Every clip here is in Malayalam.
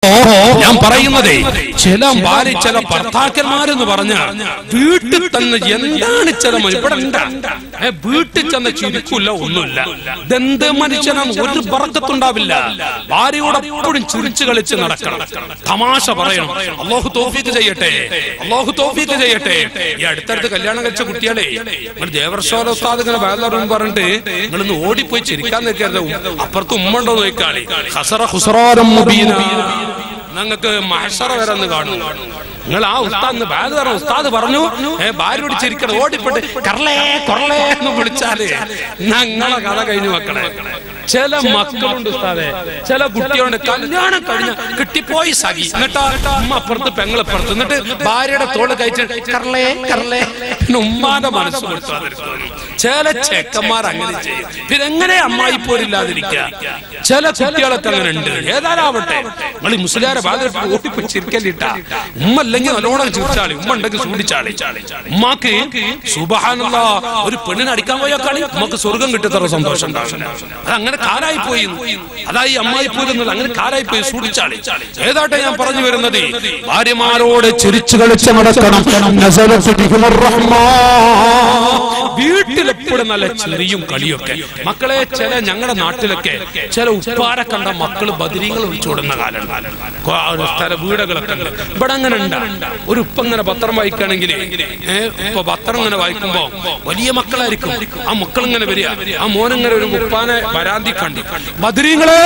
ഞാൻ പറയുന്നതേ ചില ഭാര്യ ചില ഭർത്താക്കന്മാരെന്ന് പറഞ്ഞ വീട്ടിൽ തന്നെ എന്താണ് ചില മനുഷ്യൻ ഇവിടെ ഉണ്ടാ ഏ, വീട്ടിൽ ചെന്ന ചിരിക്കില്ല ഒന്നുമില്ല ഇതെന്ത് മനുഷ്യനാണ് ഒരു പറക്കത്തുണ്ടാവില്ല ഭാര്യയോട് എപ്പോഴും ചിരിച്ചു കളിച്ച് നടക്കണം തമാശ പറയണം അള്ളാഹു തോഫീക്ക് ചെയ്യട്ടെ അള്ളാഹു തോഫീക്ക് ചെയ്യട്ടെ ഈ അടുത്തടുത്ത് കല്യാണം കഴിച്ച കുട്ടികളെ നിങ്ങൾ ദേവർഷോല ഉസ്താദ് ഇങ്ങനെ വേദം പറഞ്ഞിട്ട് നിങ്ങളൊന്ന് ഓടിപ്പോയി ചിരിക്കാൻ നിൽക്കരുത് അപ്പുറത്ത് ഉമ്മ ഉണ്ടോ നോക്കാളി ഹസറ ഹുസറാരം മുബീന നിങ്ങൾക്ക് മഹസറ വരെ ഒന്ന് കാണും നിങ്ങൾ ആ ഉസ്താദ് ബാഗ് പറഞ്ഞു ഉസ്താദ് പറഞ്ഞു ഏ ഭാര്യയോട് ചിരിക്കണം ഓടിപ്പെട്ട് കറലേ കൊറലേ എന്ന് വിളിച്ചാല് ഞങ്ങളെ കഥ കഴിഞ്ഞു മക്കളെ ചില മക്കളുണ്ട് ഉസ്താദെ ചില കുട്ടികളുണ്ട് കല്യാണം കഴിഞ്ഞ കിട്ടിപ്പോയി സഖി എന്നിട്ടാ ഉമ്മ അപ്പുറത്ത് പെങ്ങളപ്പുറത്ത് എന്നിട്ട് ഭാര്യയുടെ തോള് കഴിച്ച് കറലേ കറലേ പിന്നെ ഉമ്മാന്റെ മനസ്സ് കൊടുത്താതിരിക്കുന്നു ചില ചെക്കന്മാർ അങ്ങനെ ചെയ്യും പിന്നെ എങ്ങനെ അമ്മായി പോരില്ലാതിരിക്കുക ചില കുട്ടികളൊക്കെ അങ്ങനെ ഉണ്ട് ഏതായാലാവട്ടെ നിങ്ങൾ ഈ മുസ്ലിയാരെ ഭാഗത്ത് ഓടിപ്പോയി ചിരിക്കലിട്ട ഉമ്മ അല്ലെങ്കിൽ നല്ലോണം ചിരിച്ചാളി ഉമ്മ ഉണ്ടെങ്കിൽ സൂടിച്ചാളി ഉമ്മാക്ക് സുബഹാനുള്ള ഒരു പെണ്ണിനെ അടിക്കാൻ പോയാൽ കളി ഉമ്മക്ക് സ്വർഗം കിട്ടത്തറ സന്തോഷം ഉണ്ടാവില്ല അത് അങ്ങനെ കാലായി പോയി അതായി അമ്മായി പോയിരുന്നത് അങ്ങനെ കാലായി പോയി സൂടിച്ചാളി ഏതാട്ടെ ഞാൻ പറഞ്ഞു വരുന്നത് ഭാര്യമാരോട് ചിരിച്ചു കളിച്ച് നടക്കണം നസലത്ത് ബിഹിമുർ റഹ്മാൻ. വീട്ടിലെപ്പോഴും നല്ല ചെറിയും കളിയൊക്കെ മക്കളെ ചില ഞങ്ങളുടെ നാട്ടിലൊക്കെ ചില ഉപ്പാരെ കണ്ട മക്കള് ബദിരീങ്ങൾ ഒഴിച്ചുവിടുന്ന കാലം കൊ- ആ സ്ഥല വീടുകളൊക്കെ ഉണ്ട് ഇവിടെ അങ്ങനെ ഉണ്ട് ഒരു ഉപ്പ ഇങ്ങനെ പത്രം വായിക്കുകയാണെങ്കിൽ ഏഹ് ഇപ്പൊ പത്രം ഇങ്ങനെ വായിക്കുമ്പോ വലിയ മക്കളായിരിക്കും ആ മക്കൾ ഇങ്ങനെ വരിക ആ മോനിങ്ങനെ ഒരു ഉപ്പാനെ വരാന്തി കണ്ടു ബദിരീങ്ങളെ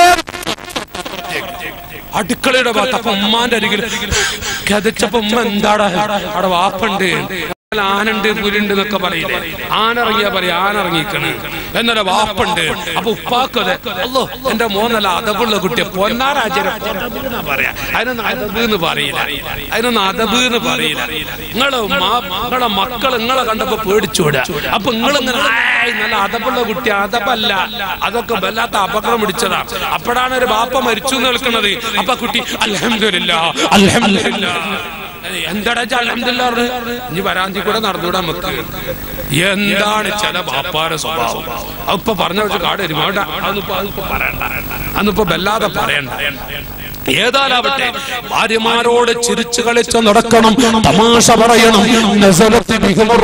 അടുക്കളയുടെ ഭാഗത്ത് അപ്പൊ ഉമ്മാന്റെ അരികിൽ കഥച്ചപ്പോ ഉമ്മ എന്താടാ അവിടെ വാപ്പുണ്ട് ആനുണ്ട് പുലുണ്ട് എന്നൊക്കെ പറയില്ലേ ആനിറങ്ങിയാ പറയാ ആനിറങ്ങിക്കണ് എന്നല്ല വാപ്പുണ്ട് അപ്പൊ ഉപ്പാക്കത് അല്ലോ എന്റെ മോനല്ല അതബുള്ള കുട്ടിയെ പൊന്നാരാജര പറയാ അതിനൊന്നും അതബ് എന്ന് പറയില്ല അതിനൊന്നും അതബ് എന്ന് പറയില്ല നിങ്ങള് മാ- നിങ്ങളെ മക്കൾ നിങ്ങളെ കണ്ടപ്പോ പേടിച്ചോടുക അപ്പൊ നിങ്ങളിങ്ങനെ "ആയ്, നല്ല അതബുള്ള കുട്ടി അതബല്ല അതൊക്കെ വല്ലാത്ത അപകടം പിടിച്ചതാ അപ്പോഴാണ് ഒരു ബാപ്പ മരിച്ചു എന്ന് കേൾക്കുന്നത് അപ്പൊ ആ കുട്ടി അലഹമില്ല അലഹമില്ല എന്താടാ അലഹമില്ല ഇനി വരാന്തി കൂടെ നടന്നൂടാ നമുക്ക് എന്താണ് ചില ബാപ്പാരെ സ്വഭാവം അതിപ്പോ പറഞ്ഞ വെച്ച് കാട് വരും അവിടെ അതൊന്നിപ്പോ അതിപ്പോ പറയണ്ട അന്നിപ്പോ വല്ലാതെ പറയണ്ട ഏതാലാവട്ടെ ഭാര്യമാരോട് ചിരിച്ചു കളിച്ച് നടക്കണം തമാശ പറയണം നസലത്ത് ബിഹിമുർ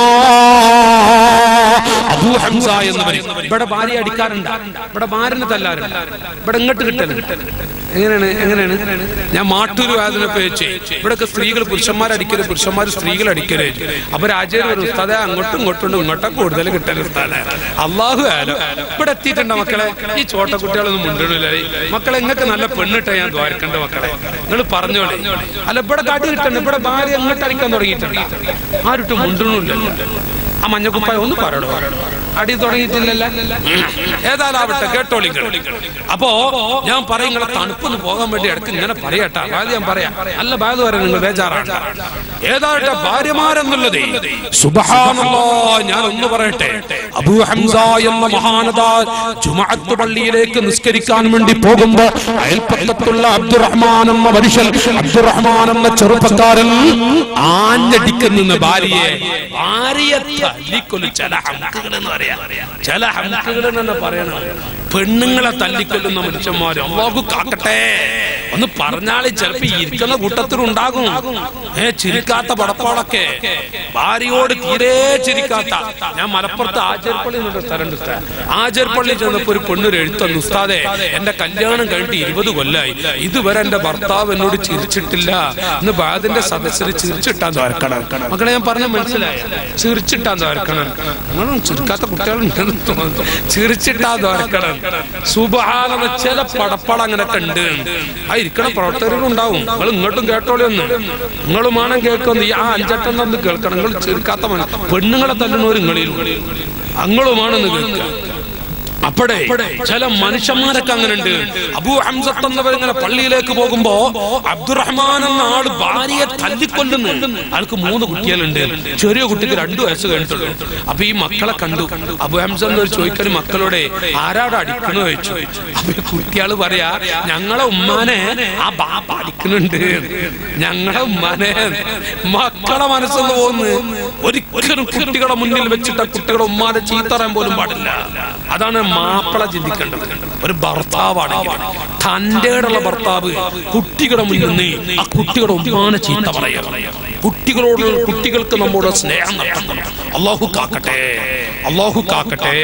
റഹ്മാൻ. അബൂ ഹംസ എന്ന് പറയും ഇവിടെ ഭാര്യ അടിക്കാറുണ്ട് ഇവിടെ ഭാര്യനെ തല്ലാറുണ്ട് ഇവിടെ ഇങ്ങോട്ട് കിട്ടലുണ്ട് എങ്ങനെയാണ് എങ്ങനെയാണ് ഞാൻ മാട്ടൂര് വേദന പേച്ച് ഇവിടെയൊക്കെ സ്ത്രീകൾ പുരുഷന്മാർ അടിക്കല് പുരുഷന്മാർ സ്ത്രീകൾ അടിക്കല് അപ്പൊ രാജ്യം ഒരു ഉസ്താദെ അങ്ങോട്ടും ഇങ്ങോട്ടും ഇങ്ങോട്ടും കൂടുതൽ കിട്ടൽ ഉസ്താദെ അള്ളാഹു ആലോ ഇവിടെ എത്തിയിട്ടുണ്ടോ മക്കളെ ഈ ചോട്ട കുട്ടികളൊന്നും മുണ്ടിടില്ല മക്കളെ നിങ്ങൾക്ക് നല്ല പെണ്ണിട്ട ഞാൻ ദ്വാരക്കണ്ട മക്കളെ നിങ്ങൾ പറഞ്ഞോളെ അല്ല ഇവിടെ കാട്ടി കിട്ടണ്ട ഇവിടെ ഭാര്യ അങ്ങോട്ട് അടിക്കാൻ തുടങ്ങിയിട്ടുണ്ട് ആരുട്ടും മുണ്ടണില്ലല്ലോ ആ മഞ്ഞക്കുപ്പായ ഒന്ന് പറയടോ അടി തുടങ്ങിയിട്ടില്ലല്ലോ ഏതായാലാവട്ടെ കേട്ടോളിങ്ങൾ അപ്പോ ഞാൻ പറയും നിങ്ങളെ തണുപ്പൊന്ന് പോകാൻ വേണ്ടി ഇടയ്ക്ക് ഇങ്ങനെ പറയട്ടെ ബാധ ഞാൻ പറയാം അല്ല ബാധ വരെ നിങ്ങൾ ബേജാറാണ് ഏതാട്ടെ ഭാര്യമാരെന്നുള്ളത് സുബഹാനല്ലാ ഞാൻ ഒന്ന് പറയട്ടെ അബൂ ഹംസ എന്ന മഹാനത ജുമഅത്ത് പള്ളിയിലേക്ക് നിസ്കരിക്കാൻ വേണ്ടി പോകുമ്പോ അയൽപ്പക്കത്തുള്ള അബ്ദുറഹ്മാൻ എന്ന മനുഷ്യൻ അബ്ദുറഹ്മാൻ എന്ന ചെറുപ്പക്കാരൻ ആഞ്ഞടിക്കുന്ന ഭാര്യയെ ഭാര്യയെ തല്ലിക്കൊല്ലും ചില ഹംക്കുകൾ എന്ന് പറയാ ചില ഹംക്കുകൾ എന്ന് പറയണം പെണ്ണുങ്ങളെ തല്ലിക്കൊല്ലുന്ന മനുഷ്യന്മാര് അള്ളാഹു കാക്കട്ടെ ഒന്ന് പറഞ്ഞാല് ചിലപ്പോ ഈ ഇരിക്കുന്ന കൂട്ടത്തിലുണ്ടാകും ഏ ചിരിക്കാത്ത പടപ്പാളൊക്കെ ഭാര്യയോട് തീരെ ചിരിക്കാത്ത ഞാൻ മലപ്പുറത്ത് ആചാരപ്പള്ളി എന്നൊരു സ്ഥലമുണ്ട് ഉസ്താദ്. ആചാരപ്പള്ളി ചെന്നപ്പോ ഒരു പെണ്ണൊരു എഴുത്തന്നു ഉസ്താദെ എന്റെ കല്യാണം കഴിഞ്ഞിട്ട് ഇരുപത് കൊല്ലായി ഇതുവരെ എന്റെ ഭർത്താവ് എന്നോട് ചിരിച്ചിട്ടില്ല ഇന്ന് ബാദിന്റെ സദസ്സിൽ ചിരിച്ചിട്ടാൻ തോർക്കണം മക്കളെ ഞാൻ പറഞ്ഞ മനസ്സിലായി ചിരിച്ചിട്ടാൻ തോർക്കണം നിങ്ങളും ചിരിക്കാത്ത കുട്ടികളുണ്ടെന്ന് തോന്നുന്നു ചിരിച്ചിട്ടാ തോർക്കണം സുബഹാന ചില പടപ്പാട് അങ്ങനെയൊക്കെ ഉണ്ട് ആ ഇരിക്കണ പ്രവർത്തകരുണ്ടാവും നിങ്ങൾ ഇങ്ങോട്ടും കേട്ടോളി ഒന്ന് നിങ്ങളുമാണം കേൾക്കുന്നു ഈ ആ അഞ്ചെട്ടെണ്ണം ഒന്ന് കേൾക്കണം നിങ്ങൾ ചിരിക്കാത്ത മന- പെണ്ണുങ്ങളെ തല്ലുന്നവർ നിങ്ങളിൽ അങ്ങളുമാണെന്ന് കേൾക്കുക അപ്പോഴേ ചില മനുഷ്യന്മാരൊക്കെ അങ്ങനെ ഉണ്ട് അബൂ ഹംസത്ത് എന്നവർ ഇങ്ങനെ പള്ളിയിലേക്ക് പോകുമ്പോ അബ്ദുറഹ്മാൻ എന്ന ആള് ഭാര്യയെ തല്ലിക്കൊല്ലുന്നു ആൾക്ക് മൂന്ന് കുട്ടികളുണ്ട് ചെറിയ കുട്ടിക്ക് രണ്ടു വയസ്സ് കഴിഞ്ഞിട്ടുള്ളൂ അപ്പൊ ഈ മക്കളെ കണ്ടു അബു ഹംസ എന്നൊരു ചോദിക്കല് മക്കളോടെ ആരാടെ അടിക്കണോ ചോദിച്ചു അപ്പൊ ഈ കുട്ടികള് പറയാ ഞങ്ങളെ ഉമ്മാനെ ആ ബാപ്പ അടിക്കുന്നുണ്ട് ഞങ്ങളെ ഉമ്മാനെ മക്കളെ മനസ്സെന്ന് പോകുന്നു ഒരിക്കലും കുട്ടികളെ മുന്നിൽ വെച്ചിട്ട് ആ കുട്ടികളെ ഉമ്മാനെ ചീത്തറാൻ പോലും പാടില്ല അതാണ് മാപ്പിള ചിന്തിക്കേണ്ടത് ഒരു ഭർത്താവാണെങ്കിൽ തന്റെ ഉള്ള ഭർത്താവ് കുട്ടികളുടെ മുന്നിൽ നിന്ന് ആ കുട്ടികളുടെ ഉമ്മാനെ ചീത്ത പറയണം കുട്ടികളോട് കുട്ടികൾക്ക് നമ്മോട് സ്നേഹം നടത്തണം അള്ളാഹു കാക്കട്ടെ അള്ളാഹു കാക്കട്ടെ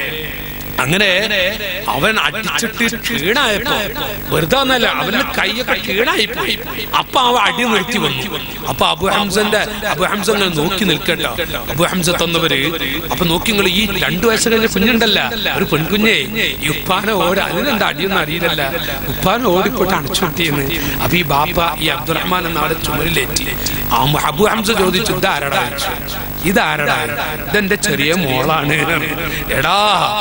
അങ്ങനെ അവൻ അടിച്ചിട്ട് കീണായപ്പോ വെറുതെ ഒന്നല്ല അവന്റെ കൈയൊക്കെ കീണായി പോയി അപ്പൊ അവ അടി നിർത്തി വന്നു അപ്പൊ അബു ഹംസന്റെ അബു ഹംസ ഇങ്ങനെ നോക്കി നിൽക്കട്ടോ അബു ഹംസ തന്നവര് അപ്പൊ നോക്കി നിങ്ങൾ ഈ രണ്ടു വയസ്സ് കഴിഞ്ഞ കുഞ്ഞുണ്ടല്ല ഒരു പെൺകുഞ്ഞെ ഈ ഉപ്പാനെ ഓടി അതിനെന്താ അടിയൊന്നും അറിയില്ലല്ല ഉപ്പാനെ ഓടിപ്പോയിട്ട് അണച്ചുട്ടിയെന്ന് അപ്പൊ ഈ ബാപ്പ ഈ അബ്ദുറഹ്മാൻ എന്ന ആളെ ചുമരിലേറ്റി ആ അബു ഹംസ ചോദിച്ചു ഇതാരടാ ഇതാരടാ ഇതെന്റെ ചെറിയ മോളാണ് എടാ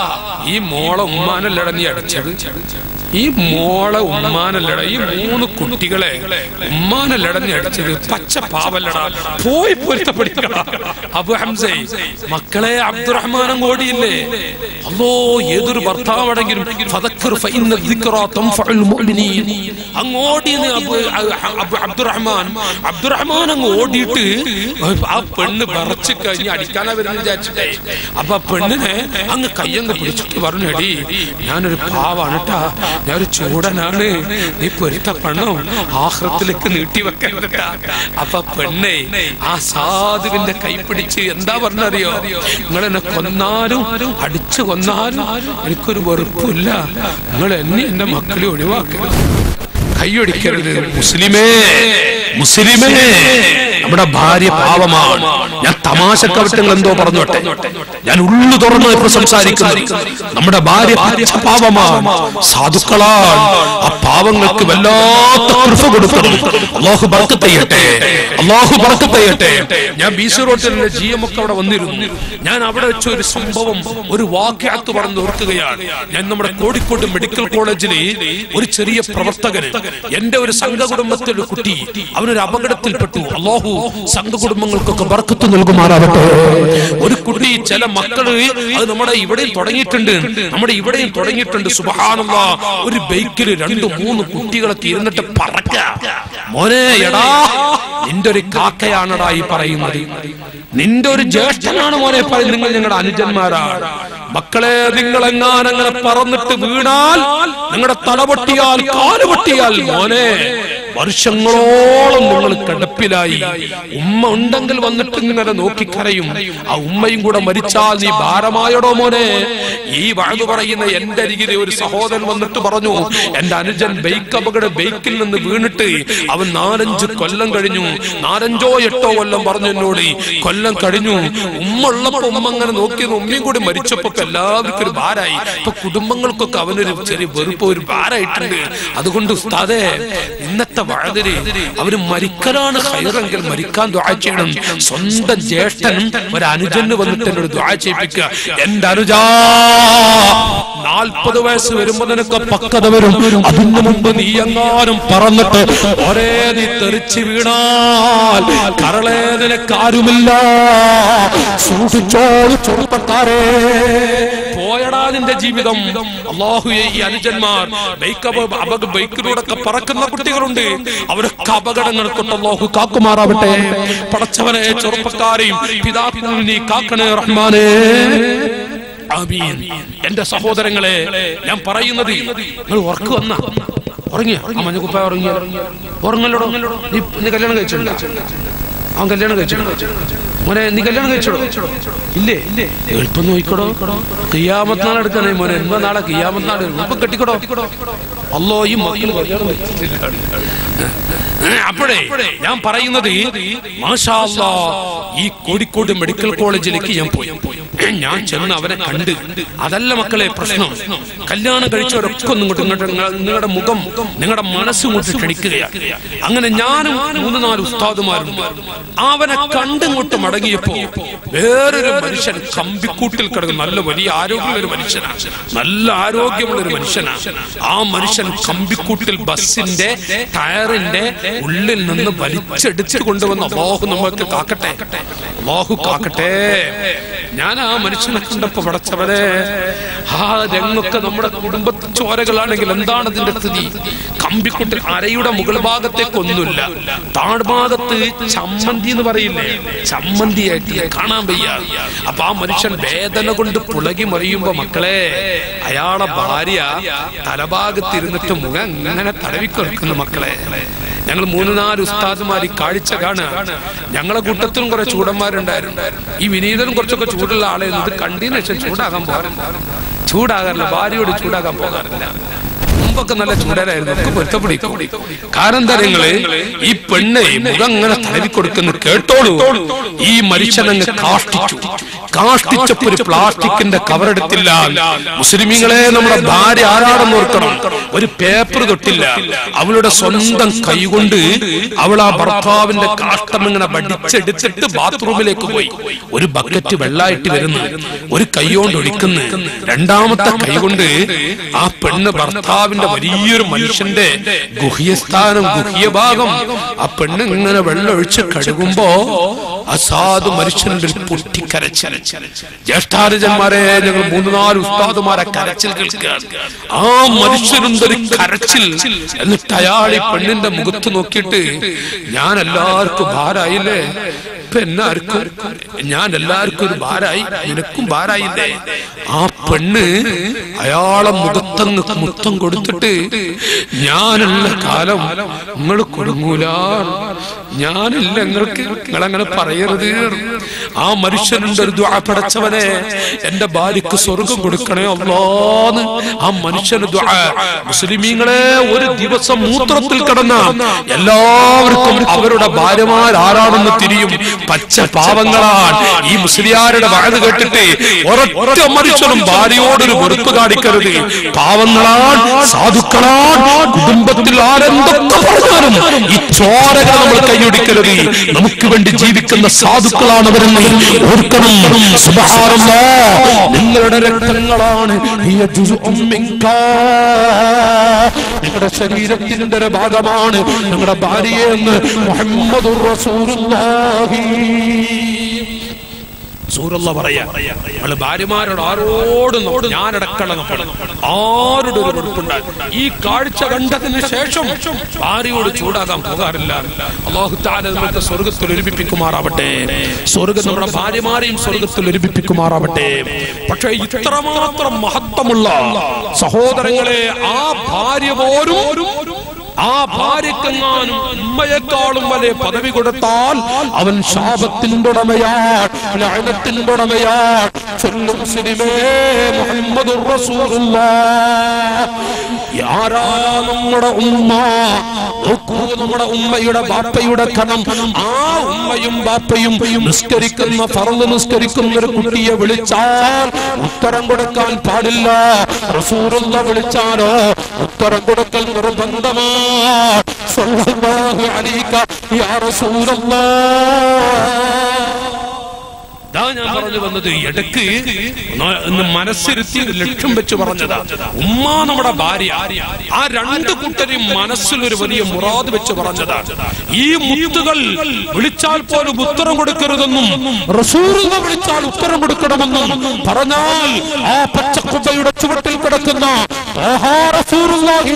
ഈ മോളെ ഉമ്മാനല്ലട നീ അടിച്ചത് ഈ മോളെ ഉമ്മാനല്ലട ഈ മൂന്ന് കുട്ടികളെ ഉമ്മാനല്ലട നീ അടിച്ചത് പച്ച പാവല്ലട പോയി പൊരുത്തപ്പെടിക്കട അബു ഹംസേ മക്കളെ അബ്ദുറഹ്മാനും ഓടിയില്ലേ അല്ലോ ഏതൊരു ഭർത്താവണെങ്കിലും ഫദക്കർ ഫഇന്ന ദിക്റാ തൻഫഉൽ മുഅ്മിനീൻ അങ്ങ് ഓടിയെന്ന് അബു അബു അബ്ദുറഹ്മാൻ അബ്ദുറഹ്മാൻ അങ്ങ് ഓടിയിട്ട് ആ പെണ്ണ് വിറച്ച് കഴിഞ്ഞ് അടിക്കാനാ വരുന്ന വിചാരിച്ചിട്ടേ അപ്പൊ ആ പെണ്ണിനെ അങ്ങ് കയ്യങ്ങ് പിടിച്ചിട്ട് പറഞ്ഞു എടി ഞാനൊരു പാവാണ് ട്ടാ ഞാൻ ഒരു ചൂടനാണ് നീ പൊരുത്തപ്പെടണം ആഹ്റത്തിലേക്ക് നീട്ടി വെക്കരുതട്ടാ അപ്പൊ പെണ്ണെ ആ സാധുവിന്റെ കൈ പിടിച്ച് എന്താ പറഞ്ഞറിയോ നിങ്ങൾ എന്നെ കൊന്നാലും അടിച്ചു കൊന്നാലും എനിക്കൊരു വെറുപ്പില്ല നിങ്ങൾ എന്നെ എന്റെ മക്കളെ ഒഴിവാക്കരുത് കൈയൊടിക്കരുത് മുസ്ലിമേ മുസ്ലിമേ നമ്മുടെ ഭാര്യ പാവമാണ് ഞാൻ തമാശക്കവറ്റങ്ങൾ എന്തോ പറഞ്ഞോട്ടെ ഞാൻ ഉള്ളു തുറന്ന് ഇപ്പൊ സംസാരിക്കുന്നു നമ്മുടെ ഭാര്യ പച്ച പാവമാണ് സാധുക്കളാണ് ആ പാവങ്ങൾക്ക് വല്ലാത്ത കൃപ കൊടുക്കണം അള്ളാഹു ബർക്കത്ത് ചെയ്യട്ടെ അള്ളാഹു ബർക്കത്ത് ചെയ്യട്ടെ ഞാൻ ബി സി റോട്ടിലെ ജി എം ഒക്കെ അവിടെ വന്നിരുന്നു ഞാൻ അവിടെ വെച്ച ഒരു സംഭവം ഒരു വാക്യാത്ത് പറഞ്ഞു ഓർക്കുകയാണ് ഞാൻ നമ്മുടെ കോഴിക്കോട് മെഡിക്കൽ കോളേജിലെ ഒരു ചെറിയ പ്രവർത്തകന് എന്റെ ഒരു സംഘകുടുംബത്തിലെ ഒരു കുട്ടി അവനൊരു അപകടത്തിൽപ്പെട്ടു അള്ളാഹു സംഘകുടുംബങ്ങൾക്കൊക്കെ ബർക്കത്ത് നൽകുമാറാവട്ടെ ഒരു കുട്ടി ചില മക്കള് അത് നമ്മുടെ ഇവിടെയും തുടങ്ങിയിട്ടുണ്ട് നമ്മുടെ ഇവിടെയും തുടങ്ങിയിട്ടുണ്ട് സുബഹാനുള്ള ഒരു ബൈക്കിൽ രണ്ട് മൂന്ന് കുട്ടികളൊക്കെ ഇരുന്നിട്ട് പറക്ക മോനെ എടാ നിന്റെ ഒരു കാക്കയാണടാ ഈ പറയുന്നത് നിന്റെ ഒരു ജ്യേഷ്ഠനാണ് മോനെ പറയുന്നത് നിങ്ങൾ ഞങ്ങളുടെ അനുജന്മാരാണ് മക്കളെ നിങ്ങൾ എങ്ങാനങ്ങനെ പറന്നിട്ട് വീണാൽ നിങ്ങളുടെ തലപൊട്ടിയാൽ കാല് പൊട്ടിയാൽ മോനെ വർഷങ്ങളോളം നിങ്ങൾ കിടപ്പിലായി ഉമ്മ ഉണ്ടെങ്കിൽ വന്നിട്ട് ഇങ്ങനെ നോക്കിക്കരയും ആ ഉമ്മയും കൂടെ മരിച്ചാൽ നീ ഭാരമായടോ മോനെ ഈ വഴു പറയുന്ന എന്റെ അരികിലെ ഒരു സഹോദരൻ വന്നിട്ട് പറഞ്ഞു എന്റെ അനുജൻ ബൈക്ക് അപകട ബൈക്കിൽ നിന്ന് വീണിട്ട് അവൻ നാലഞ്ച് കൊല്ലം കഴിഞ്ഞു നാലഞ്ചോ എട്ടോ കൊല്ലം പറഞ്ഞു എന്നോട് കൊല്ലം കഴിഞ്ഞു ഉമ്മ ഉള്ളപ്പോ ഉമ്മ അങ്ങനെ നോക്കിയത് ഉമ്മയും കൂടി മരിച്ചപ്പോ എല്ലാവർക്കും ഒരു ഭാരായി ഇപ്പൊ കുടുംബങ്ങൾക്കൊക്കെ അവനൊരു ചെറിയ വെറുപ്പ് ഒരു ഭാരായിട്ടുണ്ട് അതുകൊണ്ട് ഉസ്താദേ ഇന്നത്തെ വഴതിര് അവര് മരിക്കലാണ് ഹൈറെങ്കിൽ മരിക്കാൻ ദ്വാ ചെയ്യണം സ്വന്തം ജ്യേഷ്ഠനും ഒരു അനുജന് വന്നിട്ട് എന്നോട് ദ്വാ ചെയ്യിപ്പിക്കുക എന്റെ അനുജാ നാൽപ്പത് വയസ്സ് വരുമ്പോ നിനക്ക് പക്വത വരും അതിനു മുമ്പ് നീ എങ്ങാനും പറന്നിട്ട് ഒരേ നീ തെറിച്ച് വീണാൽ കരളേ നിനക്കാരുമില്ല സൂക്ഷിച്ചോ ചെറുപ്പക്കാരെ പോയടാ നിന്റെ ജീവിതം അള്ളാഹു ഈ അനുജന്മാർ ബൈക്ക് അപ- അപക ബൈക്കിലൂടെ ഒക്കെ പറക്കുന്ന കുട്ടികളുണ്ട് അവരൊക്കെ അപകടങ്ങൾ കൊണ്ട് അള്ളാഹു കാക്കുമാറാവട്ടെ പടച്ചവനെ ചെറുപ്പക്കാരെയും പിതാക്കളും നീ കാക്കണേ റഹ്മാനേ ആമീൻ എന്റെ സഹോദരങ്ങളെ ഞാൻ പറയുന്നത് നിങ്ങൾ ഉറക്കു വന്ന ഉറങ്ങിയ ആ മഞ്ഞക്കുപ്പ ഉറങ്ങിയ ഉറങ്ങല്ലോ നീ നീ കല്യാണം കഴിച്ചിട്ടുണ്ടോ അവൻ കല്യാണം കഴിച്ചിട്ടുണ്ടോ മോനെ നീ കല്യാണം കഴിച്ചോടോ ഇല്ലേ ഇല്ലേ എളുപ്പം നോക്കിക്കോടോ കിയാമത്ത് നാൾ എടുക്കണേ മോനെ എൺപ നാളെ കിയാമത്ത് നാൾ ഇപ്പൊ കെട്ടിക്കോടോ അല്ലോ ഈ മക്കൾ കല്യാണം കഴിച്ചിട്ടില്ല ഏ, അപ്പോഴേ ഞാൻ പറയുന്നത് മാഷാ അല്ലാ, ഈ കോഴിക്കോട് മെഡിക്കൽ കോളേജിലേക്ക് ഞാൻ പോയി ഞാൻ ചെന്ന് അവനെ കണ്ട് അതല്ല മക്കളെ പ്രശ്നം കല്യാണം കഴിച്ചവരൊക്കെ ഒന്നും ഇങ്ങോട്ട് ഇങ്ങോട്ട് നിങ്ങ- നിങ്ങളുടെ മുഖം നിങ്ങളുടെ മനസ്സും കൊണ്ട് ക്ഷണിക്കുകയാണ് അങ്ങനെ ഞാനും മൂന്ന് നാല് ഉസ്താദുമാരും അവനെ കണ്ടിങ്ങോട്ട് മടങ്ങിയപ്പോ വേറൊരു മനുഷ്യൻ കമ്പിക്കൂട്ടിൽ കിടക്കുന്ന നല്ല വലിയ ആരോഗ്യമുള്ള ഒരു മനുഷ്യനാണ് നല്ല ആരോഗ്യമുള്ള ഒരു മനുഷ്യനാണ് ആ മനുഷ്യൻ കമ്പിക്കൂട്ടിൽ ബസ്സിന്റെ ടയറിന്റെ ഉള്ളിൽ നിന്ന് വലിച്ചെടുത്ത് കൊണ്ടുവന്ന് അള്ളാഹു നമുക്ക് കാക്കട്ടെ അള്ളാഹു കാക്കട്ടെ ഞാൻ ആ ആ മനുഷ്യനെ കണ്ടപ്പോ പടച്ചവനെ ആ രംഗൊക്കെ നമ്മുടെ കുടുംബത്തിൽ ചോരകളാണെങ്കിൽ എന്താണ് അതിന്റെ സ്ഥിതി കമ്പിക്കുട്ടി അരയുടെ മുകൾ ഭാഗത്തേക്ക് ഒന്നുമില്ല താഴ്ഭാഗത്ത് ചമ്മന്തി എന്ന് പറയില്ലേ ചമ്മന്തിയായിട്ട് കാണാൻ വയ്യ അപ്പൊ ആ മനുഷ്യൻ വേദന കൊണ്ട് പുളകി മറിയുമ്പോ മക്കളെ അയാളെ ഭാര്യ തലഭാഗത്ത് ഇരുന്നിട്ട് മുഖം ഇങ്ങനെ തടവിക്കൊടുക്കുന്നു മക്കളെ ഞങ്ങൾ മൂന്ന് നാല് ഉസ്താദുമാർ ഈ കാഴ്ച കാണുക ഞങ്ങളെ കൂട്ടത്തിലും കുറെ ചൂടന്മാരുണ്ടായിരുന്നു ഈ വിനീതനും കുറച്ചൊക്കെ ചൂടുള്ള ആളെ ഇത് കണ്ടതിന് ശേഷം ചൂടാകാൻ പോകാറില്ല ചൂടാകാറില്ല ഭാര്യയോട് ചൂടാകാൻ പോകാറില്ല മുമ്പൊക്കെ നല്ല ചൂടലായിരുന്നു ഒക്കെ പൊരുത്തപ്പിടിക്കും കാരണം എന്താ നിങ്ങള് ഈ പെണ്ണ് മുഖം ഇങ്ങനെ തലവി കൊടുക്കുന്ന കേട്ടോളൂ ഈ മനുഷ്യനങ്ങ് കാഷ്ടിച്ചു കാഷ്ടിച്ചപ്പോ ഒരു പ്ലാസ്റ്റിക്കിന്റെ കവറെടുത്തില്ല മുസ്ലിമീങ്ങളെ നമ്മുടെ ഭാര്യ ആരാടെന്ന് ഓർക്കണം ഒരു പേപ്പർ തൊട്ടില്ല അവളുടെ സ്വന്തം കൈകൊണ്ട് അവൾ ആ ഭർത്താവിന്റെ കാഷ്ടം ഇങ്ങനെ വടിച്ചെടുത്തിട്ട് ബാത്റൂമിലേക്ക് പോയി ഒരു ബക്കറ്റ് വെള്ളായിട്ട് വരുന്നു ഒരു കൈകൊണ്ട് ഒഴിക്കുന്നു രണ്ടാമത്തെ കൈകൊണ്ട് ആ പെണ്ണ് ഭർത്താവിന്റെ വലിയൊരു മനുഷ്യന്റെ ഗുഹ്യസ്ഥാനം ഗുഹ്യ ഭാഗം ആ പെണ്ണ് ഇങ്ങനെ വെള്ളം ഒഴിച്ച് കഴുകുമ്പോ അസാധു മനുഷ്യന്റെ ഒരു പൊട്ടിക്കരച്ചിൽ ജ്യേഷ്ഠാനുജന്മാരെ ഞങ്ങൾ മൂന്ന് നാല് ഉസ്താദുമാരെ കരച്ചിൽ കേൾക്കുകയാണ് ആ മനുഷ്യനെന്തൊരു കരച്ചിൽ എന്നിട്ട് അയാൾ ഈ പെണ്ണിന്റെ മുഖത്ത് നോക്കിയിട്ട് ഞാൻ എല്ലാവർക്കും ഭാരായില്ലേ ഇപ്പൊ എല്ലാവർക്കും ഞാൻ എല്ലാവർക്കും ഒരു ഭാരായി നിനക്കും ഭാരായില്ലേ ആ പെണ്ണ് അയാളെ മുഖത്തങ്ങ് മുത്തം കൊടുത്തിട്ട് ഞാനുള്ള കാലം നിങ്ങൾ കൊടുങ്ങൂല ഞാനില്ല നിങ്ങൾക്ക് നിങ്ങൾ അങ്ങനെ പറയരുത് ആ മനുഷ്യനുണ്ട് ഒരു ദ്വാ പടച്ചവനെ എന്റെ ഭാര്യക്ക് സ്വർഗം കൊടുക്കണേ അള്ളാന്ന് ആ മനുഷ്യന് ദ്വാ മുസ്ലിമീങ്ങളെ ഒരു ദിവസം മൂത്രത്തിൽ കിടന്ന എല്ലാവർക്കും അവരുടെ ഭാര്യമാർ ആരാണെന്ന് തിരിയും പച്ച പാവങ്ങളാണ് ഈ മുസ്ലിയാരുടെ വാഴ കേട്ടിട്ട് ഒരൊറ്റ മനുഷ്യനും ഭാര്യയോടൊരു വെറുപ്പ് കാണിക്കരുത് പാവങ്ങളാണ് സാധുക്കളാണ് കുടുംബത്തിൽ ആരെന്തൊക്കെ പറഞ്ഞാലും ഈ ചോരകൾ നമ്മൾ കൈയൊടിക്കരുത് നമുക്ക് വേണ്ടി ജീവിക്കുന്ന സാധുക്കളാണ് അവരെന്ന് ഓർക്കണം സുബ്ഹാനല്ലാ. നിങ്ങളുടെ രക്തങ്ങളാണ് ഹിയ ജുസുഉം മിൻകാ. നിങ്ങളുടെ ശരീരത്തിന്റെ ഒരു ഭാഗമാണ് നിങ്ങളുടെ ഭാര്യയെന്ന് മുഹമ്മദുർ റസൂലുള്ളാഹി സൂറല്ല പറയാ നമ്മള് ഭാര്യമാരോട് ആരോടും നമ്മ- ഞാനടക്കണം നമ്മൾ ആരുടെ ഒരു വെറുപ്പുണ്ടായി ഈ കാഴ്ച കണ്ടതിന് ശേഷം ഭാര്യയോട് ചൂടാകാൻ പോകാറില്ല അള്ളാഹു താല നമുക്ക് സ്വർഗത്തിൽ ഒരുമിപ്പിക്കുമാറാവട്ടെ സ്വർഗം നമ്മുടെ ഭാര്യമാരെയും സ്വർഗത്തിൽ ഒരുമിപ്പിക്കുമാറാവട്ടെ പക്ഷേ ഇത്രമാത്രം മഹത്വമുള്ള സഹോദരങ്ങളെ ആ ഭാര്യ പോലും ആ ഭാര്യക്കെങ്ങാനും ഉമ്മയെക്കാളും വലിയ പദവി കൊടുത്താൽ അവൻ ശാപത്തിന്റെ ഉടമയാൾ ലഅനത്തിന്റെ ഉടമയാൾ ചൊല്ലും സിനിമേ മുഹമ്മദുർ റസൂലുള്ളാഹ് ആരാ നമ്മുടെ ഉമ്മ നോക്കൂ നമ്മുടെ ഉമ്മയുടെ ബാപ്പയുടെ കണം ആ ഉമ്മയും ബാപ്പയും നിസ്കരിക്കുന്ന ഫറന്ന് നിസ്കരിക്കുന്ന ഒരു കുട്ടിയെ വിളിച്ചാൽ ഉത്തരം കൊടുക്കാൻ പാടില്ല റസൂറുള്ള വിളിച്ചാലോ ഉത്തരം കൊടുക്കൽ നിർബന്ധമാ സ്വല്ലല്ലാഹു അലൈക യാ റസൂലല്ലാഹ് ദാ ഞാൻ പറഞ്ഞു വന്നത് ഇടക്ക് ഒന്ന് ഒന്ന് മനസ്സിരുത്തി ഒരു ലക്ഷ്യം വെച്ച് പറഞ്ഞതാ ഉമ്മ നമ്മുടെ ഭാര്യ ആ രണ്ട് കൂട്ടരെയും മനസ്സിൽ ഒരു വലിയ മുറാദ് വെച്ച് പറഞ്ഞതാ ഈ മുത്തുകൾ വിളിച്ചാൽ പോലും ഉത്തരം കൊടുക്കരുതെന്നും റസൂറുള്ള വിളിച്ചാൽ ഉത്തരം കൊടുക്കണമെന്നും പറഞ്ഞാൽ ആ പച്ചക്കുബയുടെ ചുവട്ടിൽ കിടക്കുന്ന ആഹാ റസൂലുള്ളാഹി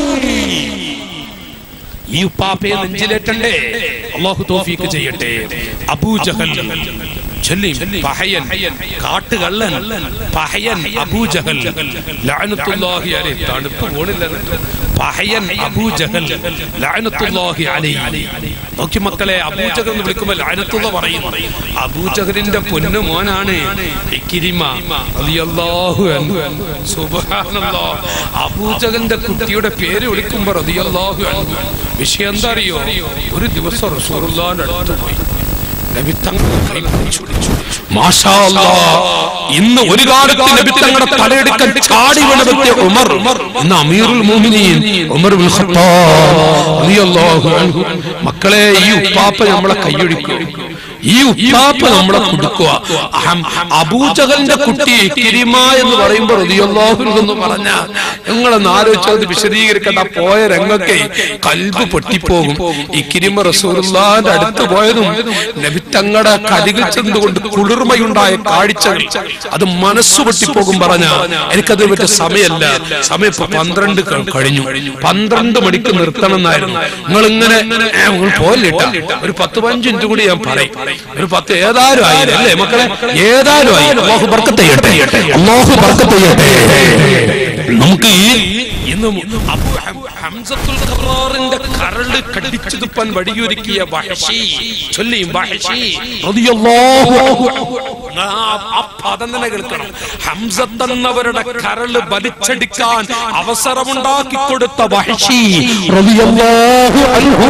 ഈ ഉപ്പാപ്പയെ നെഞ്ചിലേറ്റണ്ടേ അള്ളാഹു തോഫീക്ക് ചെയ്യട്ടെ അബൂജഹൽ ചൊല്ലിയും പഹയൻ കാട്ടുകള്ളൻ പഹയൻ അബൂജഹൽ ലഅനത്തുല്ലാഹി അലൈഹി തണുപ്പ് പോണില്ല പഹയൻ അബൂജഹൽ ലഅനത്തുല്ലാഹി അലൈഹി നോക്കി മക്കളെ അബൂജഹൽ എന്ന് വിളിക്കുമ്പോൾ ലഅനത്തുള്ള പറയും അബൂജഹലിന്റെ പൊന്നു മോനാണ് ഇക്കിരിമ റളിയല്ലാഹു അൻഹു സുബ്ഹാനല്ലാഹ് അബൂജഹലിന്റെ കുട്ടിയുടെ പേര് വിളിക്കുമ്പോൾ റളിയല്ലാഹു അൻഹു വിഷയം എന്താ അറിയോ ഒരു ദിവസം റസൂലുള്ളാഹിന്റെ അടുത്ത് പോയി നബി തങ്ങൾ കൈ പിടിച്ചു. മാഷാ അല്ലാഹ്. ഇന്ന് ഒരു കാലത്ത് നബി തങ്ങളുടെ തലയെടുക്കാൻ ചാടി വീണെത്തിയ ഉമർ ഇന്ന് അമീറുൽ മോമിനീൻ ഉമർ ബിൻ ഖത്താബ് റളിയല്ലാഹു അൻഹു. മക്കളെ ഈ ഉപ്പാപ്പ നമ്മളെ കൈയൊഴിക്കും ഈ ഉപ്പാപ്പ നമ്മളെ കൊടുക്കുക അഹം അബൂജഹലിന്റെ കുട്ടി കിരിമ എന്ന് പറയുമ്പോൾ റളിയല്ലാഹു അൻഹു എന്ന് പറഞ്ഞ നിങ്ങളൊന്ന് ആലോചിച്ചത് വിശദീകരിക്കണ്ട പോയ രംഗൊക്കെ കൽബ് പൊട്ടിപ്പോകും ഈ കിരിമ റസൂലുള്ളാഹിന്റെ അടുത്ത് പോയതും നബി നബിത്തങ്ങളുടെ കലികൾ ചെന്നുകൊണ്ട് കുളിർമയുണ്ടായ കാഴ്ചകൾ അത് മനസ്സു പൊട്ടിപ്പോകും പറഞ്ഞ എനിക്കത് പറ്റിയ സമയമല്ല സമയം ഇപ്പൊ പന്ത്രണ്ട് ക- കഴിഞ്ഞു പന്ത്രണ്ട് മണിക്ക് നിർത്തണം എന്നായിരുന്നു നിങ്ങൾ ഇങ്ങനെ നിങ്ങൾ പോലിട്ട ഒരു പത്ത് പതിനഞ്ച് മിനിറ്റ് കൂടി ഞാൻ പറയും ഒരു പത്ത് ഏതായാലും ആയില്ലേ അല്ലേ മക്കളെ ഏതായാലും ആയി അള്ളാഹു ബർക്കത്ത് ചെയ്യട്ടെ അള്ളാഹു ബർക്കത്ത് ചെയ്യട്ടെ നമുക്ക് ഈ ഇന്ന് അബൂ ഹം- ഹംസത്തുൽ ഖറാറിന്റെ കരള് കടിച്ചു തുപ്പാൻ വടിയൊരുക്കിയ വഹശി ചൊല്ലിയും വഹശി റളിയല്ലാഹു അൻഹു. ആ ആ പദം തന്നെ കേൾക്കണം ഹംസത്ത് എന്നവരുടെ കരള് വലിച്ചടിക്കാൻ അവസരമുണ്ടാക്കി കൊടുത്ത വഹശി റളിയല്ലാഹു അൻഹു.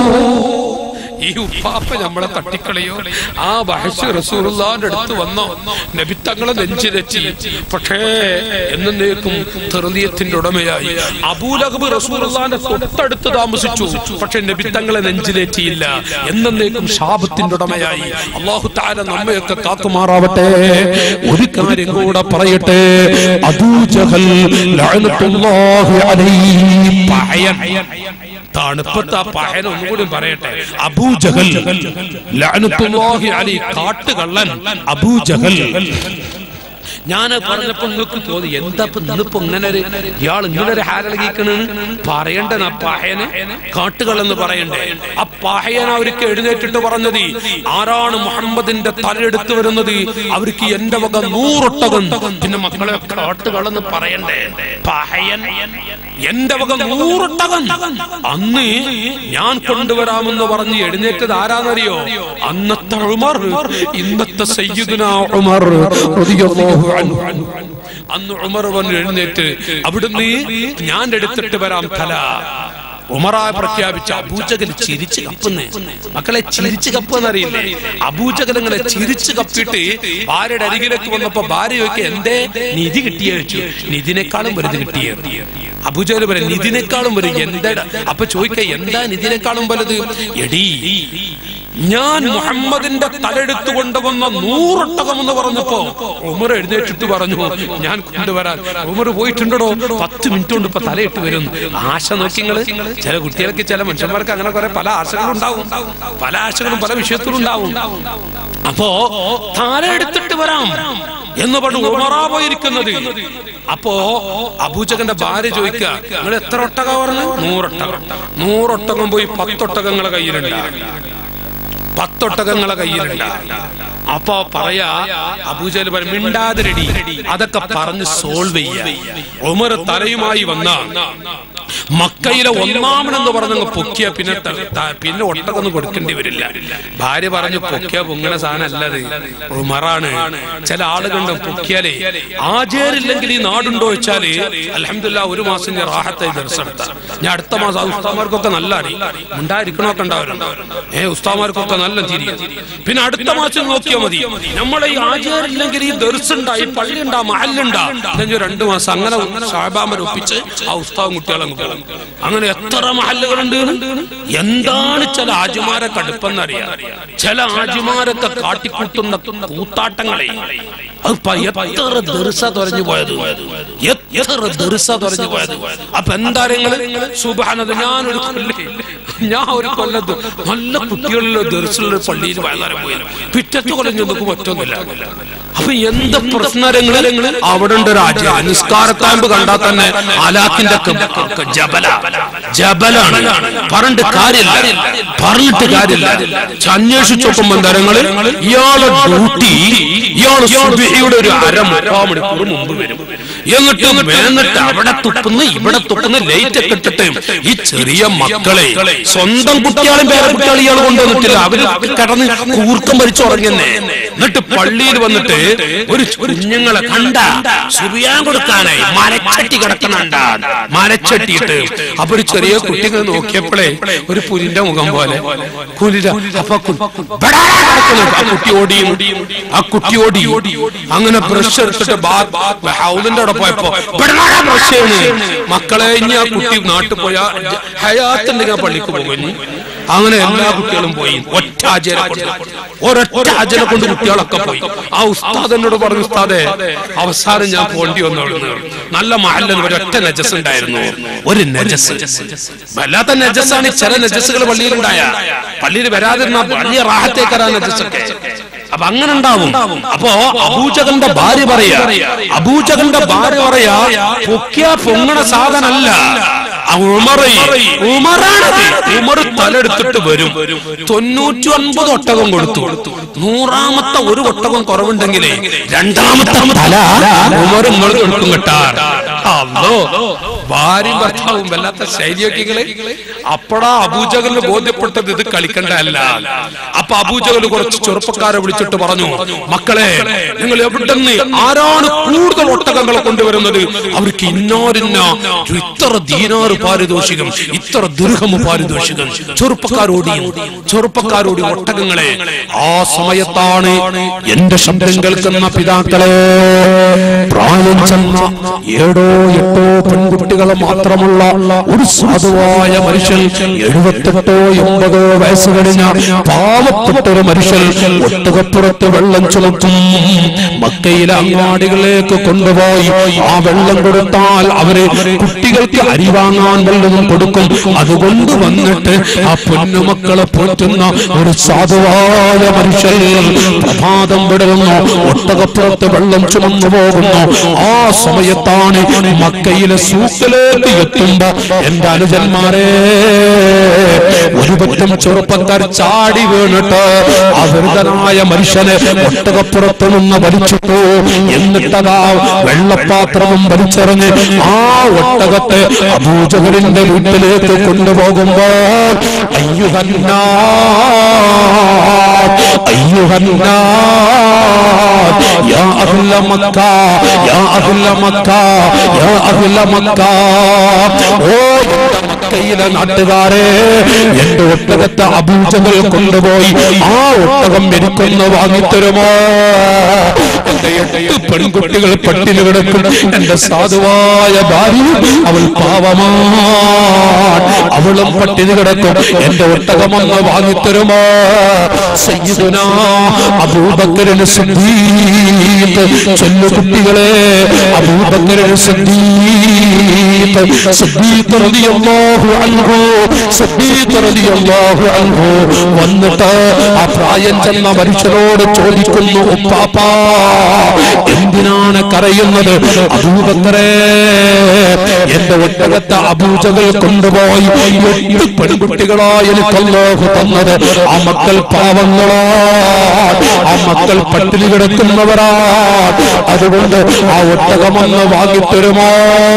ഈ ഉപ്പാപ്പ നമ്മളെ തട്ടിക്കളയോ ആ വഹശ് റസൂലുള്ളാന്റെ അടുത്ത് വന്നോ നബിത്തങ്ങളെ നെഞ്ചിലെത്തി പക്ഷേ എന്നേക്കും തെറുതിയത്തിന്റെ ഉടമയായി അബൂലഹബ് റസൂലുള്ളാന്റെ തൊട്ടടുത്ത് താമസിച്ചു പക്ഷെ നബിത്തങ്ങളെ നെഞ്ചിലേറ്റിയില്ല എന്നേക്കും ശാപത്തിന്റെ ഉടമയായി അള്ളാഹു താര നമ്മയൊക്കെ കാത്തുമാറാവട്ടെ ഒരു കാര്യം കൂടെ പറയട്ടെ അബൂജഹൽ ലഅനത്തുല്ലാഹി അലൈഹി പഹയൻ തണുപ്പത്ത് ആ പഹന ഒന്നുകൂടി പറയട്ടെ അബൂജഹൽ ലഅനത്തുല്ലാഹി അലൈഹി കാട്ടുകള്ളൻ അബൂജഹൽ ഞാൻ പറഞ്ഞപ്പോ നിങ്ങൾക്ക് തോന്നി എന്താ ഇപ്പൊ ഇന്നിപ്പോ ഇങ്ങനെ ഒരു ഇയാൾ ഇങ്ങനെ ഒരു ഹാരളകിക്കണ് പറയണ്ടേ ആ പാഹയന് കാട്ടുകളെന്ന് പറയണ്ടേ ആ പാഹയൻ അവർക്ക് എഴുന്നേറ്റിട്ട് പറഞ്ഞത് ആരാണ് മുഹമ്മദിന്റെ തലയെടുത്ത് വരുന്നത് അവർക്ക് എന്റെ വക നൂറൊട്ടകം പിന്നെ മക്കളെ കാട്ടുകളെന്ന് പറയണ്ടേ പാഹയൻ എന്റെ വക നൂറൊട്ടകം അന്ന് ഞാൻ കൊണ്ടുവരാമെന്ന് പറഞ്ഞ് എഴുന്നേറ്റത് ആരാന്നറിയോ അന്നത്തെ ഉമർ ഇന്നത്തെ സയ്യിദുന ഉമർ റളിയല്ലാഹു അൻഹു. അന്ന് ഉമർ വന്ന് എഴുന്നേറ്റ് അവിടുന്ന് ഞാൻ എടുത്തിട്ട് വരാം തല ഉമറായ പ്രഖ്യാപിച്ച അബൂജകൽ ചിരിച്ച് കപ്പുന്നേ മക്കളെ ചിരിച്ച് കപ്പെന്നറിയില്ലേ അബൂജകലങ്ങളെ ചിരിച്ച് കപ്പിട്ട് ഭാര്യയുടെ അരികിലേക്ക് വന്നപ്പോ ഭാര്യ ചോദിക്കുക എന്തേ നിധി കിട്ടിയ വെച്ചു നിധിനേക്കാളും വലുത് കിട്ടിയ അബൂജകൽ പറയും നിധിനേക്കാളും വരും എന്താ അപ്പൊ ചോദിക്ക എന്താ നിധിനേക്കാളും വലുത് എടീ ഞാൻ മുഹമ്മദിന്റെ തലെടുത്ത് കൊണ്ടുവന്ന നൂറൊട്ടകം എന്ന് പറഞ്ഞപ്പോ ഉമർ എഴുന്നേറ്റിട്ട് പറഞ്ഞു ഞാൻ കൊണ്ടുവരാൻ ഉമർ പോയിട്ടുണ്ടോ പത്ത് മിനിറ്റ് കൊണ്ട് ഇപ്പൊ തലയിട്ട് വരും ആശ നോക്കിങ്ങള് ചില കുട്ടികൾക്ക് ചില മനുഷ്യന്മാർക്ക് അങ്ങനെ കുറെ പല ആശകളും ഉണ്ടാവും പല ആശകളും പല വിഷയത്തിലും ഉണ്ടാവും അപ്പോ തല എടുത്തിട്ട് വരാം എന്ന് പറഞ്ഞു ഉമറാ പോയിരിക്കുന്നത് അപ്പോ അബൂജകന്റെ ഭാര്യ ചോദിക്കുക നിങ്ങൾ എത്ര ഒട്ടക പറഞ്ഞു നൂറൊട്ടകം നൂറൊട്ടകം പോയി പത്തൊട്ടകങ്ങളെ കയ്യിലുണ്ട് പത്തൊട്ടകങ്ങളെ കയ്യിലുണ്ട് അപ്പൊ പറയാ അബൂജൽ പറയും മിണ്ടാതിരടി അതൊക്കെ പറഞ്ഞ് സോൾവ് ചെയ്യ ഉമർ തലയുമായി വന്ന മക്കയിലെ ഒന്നാമനെന്ന് പറഞ്ഞങ്ങ് പൊക്കിയ പിന്നെ ത- ത- പിന്നെ ഒട്ടകൊന്നും കൊടുക്കേണ്ടി വരില്ല ഭാര്യ പറഞ്ഞു പൊക്കിയ പൊങ്ങണ സാധനം അല്ലത് ഉമറാണ് ചില ആളുകളുണ്ട് പൊക്കിയാലേ ആചാരില്ലെങ്കിൽ ഈ നാടുണ്ടോ വെച്ചാല് അലഹമില്ല ഒരു മാസം ഞാൻ റാഹത്തായി ദർശനത്ത ഞാൻ അടുത്ത മാസം ആ ഉസ്താമാർക്കൊക്കെ നല്ല അടി ഉണ്ടായിരിക്കണമൊക്കെ ഉണ്ടാവരുണ്ട് ഏ ഉസ്താമാർക്കൊക്കെ നല്ല തിരി പിന്നെ അടുത്ത മാസം നോക്കിയാൽ മതി നമ്മളെ ഈ ആചാരില്ലെങ്കിൽ ഈ ദർശുണ്ടായി പള്ളി ഉണ്ടാ മഹല്ലുണ്ടാ അല്ലെങ്കിൽ രണ്ടു മാസം അങ്ങനെ ഷാബാമൻ ഒപ്പിച്ച് ആ ഉസ്താവും കുട്ടികളങ്ങ് പോകും അങ്ങനെ എത്ര മഹല്ലുകളുണ്ട് എന്താണ് ചില ആജുമാരെ കടുപ്പെന്നറിയാം ചില ആജുമാരൊക്കെ കാട്ടിക്കൂട്ടുന്ന കൂത്താട്ടങ്ങളെ അത് പ- എത്ര ദർസ തുറഞ്ഞു പോയത് എത്ര ദർസ തുറഞ്ഞു പോയത് അപ്പൊ എന്താ നിങ്ങള് സുബാനത് ഞാനൊരു കൊല്ലം ഞാൻ ഒരു കൊല്ലത്ത് നല്ല കുട്ടികളിലെ ദർശനുള്ള പള്ളിയിൽ വയലാരം പോയി പിറ്റത്ത് കൊല്ലം ചെന്നൊക്കെ പറ്റൊന്നുമില്ല അപ്പൊ എന്ത് പ്രശ്നങ്ങള് അവിടെ ഉണ്ട് രാജ്യ നിസ്കാരത്താമ്പ് കണ്ടാൽ തന്നെ ആലാക്കിന്റെ ക- ക- ജബല ജബലാണ് പറഞ്ഞിട്ട് കാര്യമില്ല പറഞ്ഞിട്ട് കാര്യമില്ല അന്വേഷിച്ച് നോക്കുമ്പോ തരങ്ങള് ഇയാളെ ഡ്യൂട്ടി ഇയാള് സുബിഹിയുടെ ഒരു അര മുക്കാൽ മണിക്കൂർ മുമ്പ് വരും എന്നിട്ട് മേന്നിട്ട് അവിടെ തുപ്പുന്നു ഇവിടെ തുപ്പുന്നു ലൈറ്റ് ഒക്കെ ഇട്ടിട്ട് ഈ ചെറിയ മക്കളെ സ്വന്തം കുട്ടികളും പേരെ കുട്ടികളും ഇയാൾ കൊണ്ടുവന്നിട്ടില്ല അവര് കിടന്ന് കൂർക്കം വലിച്ചുറങ്ങുന്നേ എന്നിട്ട് പള്ളിയിൽ വന്നിട്ട് ഒരു കുഞ്ഞുങ്ങളെ കണ്ട സുബിയാൻ കൊടുക്കാനായി മരച്ചട്ടി കിടക്കണണ്ട മരച്ചട്ടിയിട്ട് അപ്പൊ ഒരു ചെറിയ കുട്ടികൾ നോക്കിയപ്പോഴേ ഒരു പുലിന്റെ മുഖം പോലെ കുലിര അപ്പൊ കു- ബടാ കിടക്കുന്നു. ആ കുട്ടി ഓടി ആ കുട്ടി ഓടി അങ്ങനെ ബ്രഷ് എടുത്തിട്ട് ഹൗലിന്റെ അവിടെ പോയപ്പോ ബടാ ബ്രഷ് ചെയ്യണ് മക്കളെ ഇനി ആ കുട്ടി നാട്ടിൽ പോയ ഹയാത്തുണ്ടെങ്കിൽ ആ പള്ളിക്ക് പോകുന്നു അങ്ങനെ എല്ലാ കുട്ടികളും പോയി ഒറ്റ ആചാര ഒരൊറ്റ ആചാര കൊണ്ട് കുട്ടി കുട്ടികളൊക്കെ പോയി ആ ഉസ്താദ് എന്നോട് പറഞ്ഞു ഉസ്താദെ അവസാനം ഞാൻ പോണ്ടി വന്നോളൂ നല്ല മഹല്ലെന്ന് ഒരൊറ്റ നജസ് ഉണ്ടായിരുന്നു ഒരു നജസ് വല്ലാത്ത നജസ്സാണ് ഈ ചില നജസ്സുകൾ പള്ളിയിലുണ്ടായ പള്ളിയിൽ വരാതിരുന്ന വലിയ റാഹത്തേക്കരാ നജസ്സൊക്കെ അപ്പൊ അങ്ങനെ ഉണ്ടാവും അപ്പോ അബൂജകന്റെ ഭാര്യ പറയാ അബൂജകന്റെ ഭാര്യ പറയാ പൊക്കിയ പൊങ്ങണ സാധനല്ല ആ ഉമറ് ഉമറാണത് ഉമർ തലെടുത്തിട്ട് വരും തൊണ്ണൂറ്റി ഒൻപത് ഒട്ടകം കൊടുത്തു നൂറാമത്തെ ഒരു ഒട്ടകം കുറവുണ്ടെങ്കിലേ രണ്ടാമത്തെ തല ഉമർ നിങ്ങൾ കൊടുക്കും കിട്ടാർ അല്ലോ ഭാര്യയും ഭർത്താവും വല്ലാത്ത ശൈലിയൊക്കെ അപ്പടാ അബൂജകലിന് ബോധ്യപ്പെട്ടത് ഇത് കളിക്കണ്ട അല്ല അപ്പൊ അബൂജകൽ കുറച്ച് ചെറുപ്പക്കാരെ വിളിച്ചിട്ട് പറഞ്ഞു മക്കളെ നിങ്ങൾ എവിടെന്ന് ആരാണ് കൂടുതൽ ഒട്ടകങ്ങളെ കൊണ്ടുവരുന്നത് അവർക്ക് ഇന്നാരിന്ന ഇത്ര ദീനാറ് പാരിതോഷികം ഇത്ര ദുർഹമ പാരിതോഷികം ചെറുപ്പക്കാരോടി ചെറുപ്പക്കാരോടി ഒട്ടകങ്ങളെ ആ സമയത്താണ് എന്റെ ശബ്ദം കേൾക്കുന്ന പിതാക്കളെ പ്രായം ചെന്ന ഏഴോ എട്ടോ പെൺകുട്ടികളെ മാത്രമുള്ള ഒരു സാധുവായ മനുഷ്യൻ എഴുപത്തെട്ടോ എൺപതോ വയസ്സ് കഴിഞ്ഞ പാവപ്പെട്ട ഒരു മനുഷ്യൻ ഒട്ടകപ്പുറത്ത് വെള്ളം ചുമക്കും മക്കയിലെ അങ്ങാടികളിലേക്ക് കൊണ്ടുപോയി ആ വെള്ളം കൊടുത്താൽ അവര് കുട്ടികൾക്ക് അരി വാങ്ങാൻ വല്ലതും കൊടുക്കും അതുകൊണ്ട് വന്നിട്ട് ആ പൊന്നുമക്കളെ പോറ്റുന്ന ഒരു സാധുവായ മനുഷ്യൻ പ്രഭാതം വിടുന്നു ഒട്ടകപ്പുറത്ത് വെള്ളം ചുമന്നു പോകുന്നു ആ സമയത്താണ് മക്കയിലെ സൂക്കിലേക്ക് എത്തുമ്പോ എന്റെ അനുജന്മാരെ ഒരു പറ്റം ചെറുപ്പക്കാർ ചാടി വീണിട്ട് അവരുതനായ മനുഷ്യനെ ഒട്ടകപ്പുറത്ത് നിന്ന് വലിച്ചിട്ടു എന്നിട്ടതാ വെള്ളപ്പാത്രവും വലിച്ചെറിഞ്ഞ് ആ ഒട്ടകത്തെ അബൂജകളിന്റെ വീട്ടിലേക്ക് കൊണ്ടുപോകുമ്പോൾ അയ്യുഹന്നാ അയ്യുഹന്നാ യാ അഹ്ല മക്ക യാ അഹ്ല മക്ക യാ അഹ്ല മക്ക ഓ എന്റെ മക്കയിലെ നാട്ടുകാരെ എന്റെ ഒട്ടകത്തെ അബൂജകൾ കൊണ്ടുപോയി ആ ഒട്ടകം എനിക്കൊന്ന് വാങ്ങിത്തരുമോ എന്റെ എട്ട് പെൺകുട്ടികൾ പട്ടിണി കിടക്കും എന്റെ സാധുവായ ഭാര്യ അവൾ പാവമാണ് അവളും പട്ടിണി കിടക്കും എന്റെ ഒട്ടകമൊന്ന് വാങ്ങിത്തരുമോ സയ്യിദുനാ അബൂബക്കറിന് സിദ്ദീഖ് ചൊല്ലു കുട്ടികളെ അബൂബക്കറിന് സിദ്ദീഖ് സിദ്ദീഖ് റളിയല്ലാഹു അൻഹു സിദ്ദീഖ് റളിയല്ലാഹു അൻഹു വന്നിട്ട് ആ പ്രായം ചെന്ന മനുഷ്യനോട് ചോദിക്കുന്നു ഉപ്പാപ്പാ എന്തിനാണ് കരയുന്നത് അബൂബക്കറേ എന്റെ ഒട്ടകത്തെ അബൂജകൾ കൊണ്ടുപോയി എട്ട് പെൺകുട്ടികളായി എനിക്ക് അല്ലാഹു തന്നത് ആ മക്കൾ പാവങ്ങളോ ആ മക്കൾ പട്ടിണി കിടക്കുന്നവരാ അതുകൊണ്ട് ആ ഒട്ടകമൊന്ന് വാങ്ങിത്തരുമോ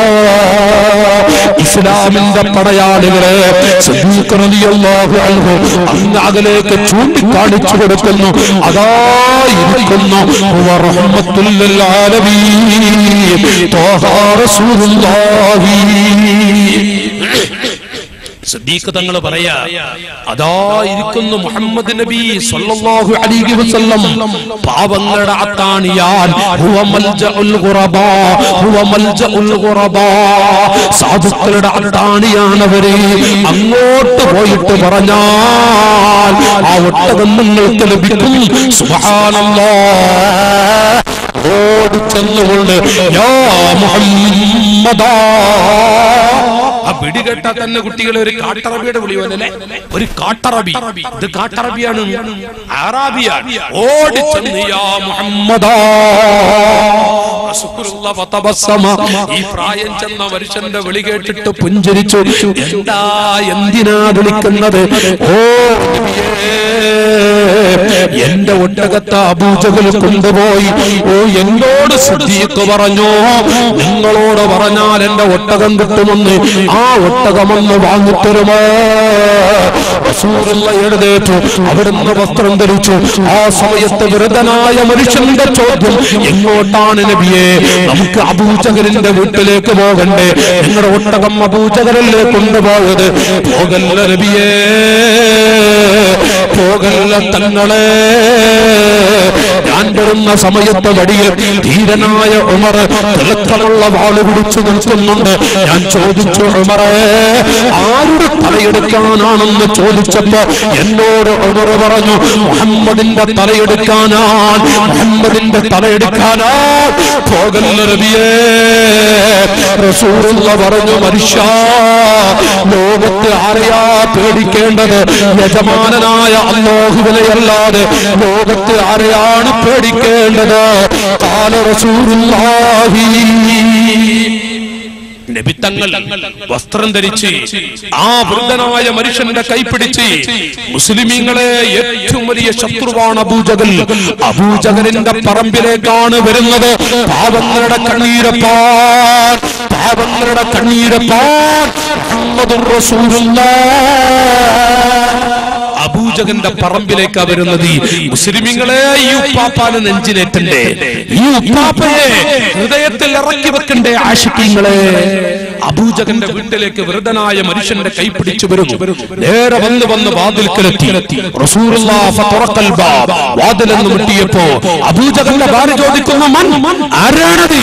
ഇസ്ലാമിന്റെ പടയാളികളെ സിദ്ദീഖ് റളിയല്ലാഹു അൻഹു അങ്ങ് അകലേക്ക് ചൂണ്ടിക്കാണിച്ചു കൊടുക്കുന്നു അതാ ഇരിക്കുന്നു ഹുവ റഹ്മത്തുൽ ലിൽ ആലമീൻ ത്വാഹ റസൂലുള്ളാഹി സദീഖ് തങ്ങൾ പറയാ അതാ ഇരിക്കുന്നു മുഹമ്മദ് നബി സല്ലല്ലാഹു അലൈഹി വസല്ലം പാവങ്ങളുടെ അത്താണിയാൻ ഹുവ മൽജഉൽ ഖുറബാ ഹുവ മൽജഉൽ ഖുറബാ സാധുക്കളുടെ അത്താണിയാണവരെ അങ്ങോട്ട് പോയിട്ട് പറഞ്ഞാൽ ആ ഒട്ടകം നിങ്ങൾക്ക് ലഭിക്കും സുബ്ഹാനല്ലാഹ് ഓടി ചെന്നുകൊണ്ട് യാ മുഹമ്മദാ ആ പിടികെട്ട തന്നെ കുട്ടികളെ ഒരു കാട്ടറബിയുടെ വിളി പോലല്ലേ ഒരു കാട്ടറബി ഇത് കാട്ടറബിയാണ് അറാബിയാണ് ഓടി ചെന്ന് യാ മുഹമ്മദാ റസൂലുള്ള ഫതബസ്സമ. ഈ പ്രായം ചെന്ന മനുഷ്യന്റെ വിളി കേട്ടിട്ട് പുഞ്ചിരിച്ചു എന്താ എന്തിനാ വിളിക്കുന്നത് ഓ നബിയേ, എന്റെ ഒട്ടകത്തെ അബൂജകൾ കൊണ്ടുപോയി ഓ എന്നോട് സിദ്ദീഖ് പറഞ്ഞു നിങ്ങളോട് പറഞ്ഞാൽ എന്റെ ഒട്ടകം കിട്ടുമെന്ന് ആ ഒട്ടകമെന്ന് വാങ്ങിത്തരുമോ റസൂലുള്ള എഴുന്നേറ്റു അവിടുന്ന് വസ്ത്രം ധരിച്ചു ആ സമയത്ത് വൃതനായ മനുഷ്യന്റെ ചോദ്യം എങ്ങോട്ടാണ് നബിയെ നമുക്ക് അബൂജകലിന്റെ വീട്ടിലേക്ക് പോകണ്ടേ നിങ്ങളുടെ ഒട്ടകം അബൂജകലിലെ കൊണ്ടുപോയത് പോകല്ല നബിയേ പോകല്ല തങ്ങളെ ഞാൻ വരുന്ന സമയത്ത് വടിയിൽ ധീരനായ ഉമർ തിളക്കമുള്ള വാള് പിടിച്ചു നിൽക്കുന്നുണ്ട് ഞാൻ ചോദിച്ചു ഉമറേ ആരുടെ തലയെടുക്കാനാണെന്ന് ചോദിച്ചപ്പോ എന്നോട് ഉമർ പറഞ്ഞു മുഹമ്മദിന്റെ തലയെടുക്കാനാണ് മുഹമ്മദിന്റെ തലയെടുക്കാനാ പോകല്ല റബിയേ റസൂലുള്ള പറഞ്ഞു മനുഷ്യ ലോകത്ത് ആരെയാ പേടിക്കേണ്ടത് യജമാനനായ അല്ലാഹുവിനെയല്ലാതെ ലോകത്ത് ആരെയാണ് പേടിക്കേണ്ടത് കാല റസൂലുള്ളാഹി നബിത്തങ്ങൾ വസ്ത്രം ധരിച്ച് ആ വൃദ്ധനായ മനുഷ്യന്റെ കൈപ്പിടിച്ച് മുസ്ലിമീങ്ങളെ ഏറ്റവും വലിയ ശത്രുവാണ് അബൂജകൽ അബൂജകലിന്റെ പറമ്പിലേക്കാണ് വരുന്നത് പാവങ്ങളുടെ കണ്ണീരപ്പാൻ പാവങ്ങളുടെ കണ്ണീരപ്പാൻ മുഹമ്മദുർ റസൂലുള്ളാഹ് അബൂജകന്റെ പറമ്പിലേക്കാ വരുന്നത് ഈ മുസ്ലിമീങ്ങളെ ഈ ഉപ്പാപ്പാന് നെഞ്ചിലേറ്റണ്ടേ ഈ ഉപ്പാപ്പയെ ഹൃദയത്തിൽ ഇറക്കി വെക്കണ്ടേ ആശിക്കങ്ങളെ അബൂജകന്റെ വീട്ടിലേക്ക് വൃദ്ധനായ മനുഷ്യന്റെ കൈ പിടിച്ചു വരുന്നു നേരെ വന്ന് വന്ന് വാതിൽക്കലെത്തി റസൂലുള്ളാഹ് ഫതുറക്കൽ ബാബ് വാതിലെന്ന് മുട്ടിയപ്പോ അബൂജകന്റെ ഭാര്യ ചോദിക്കുന്ന മൻ ആരാണത്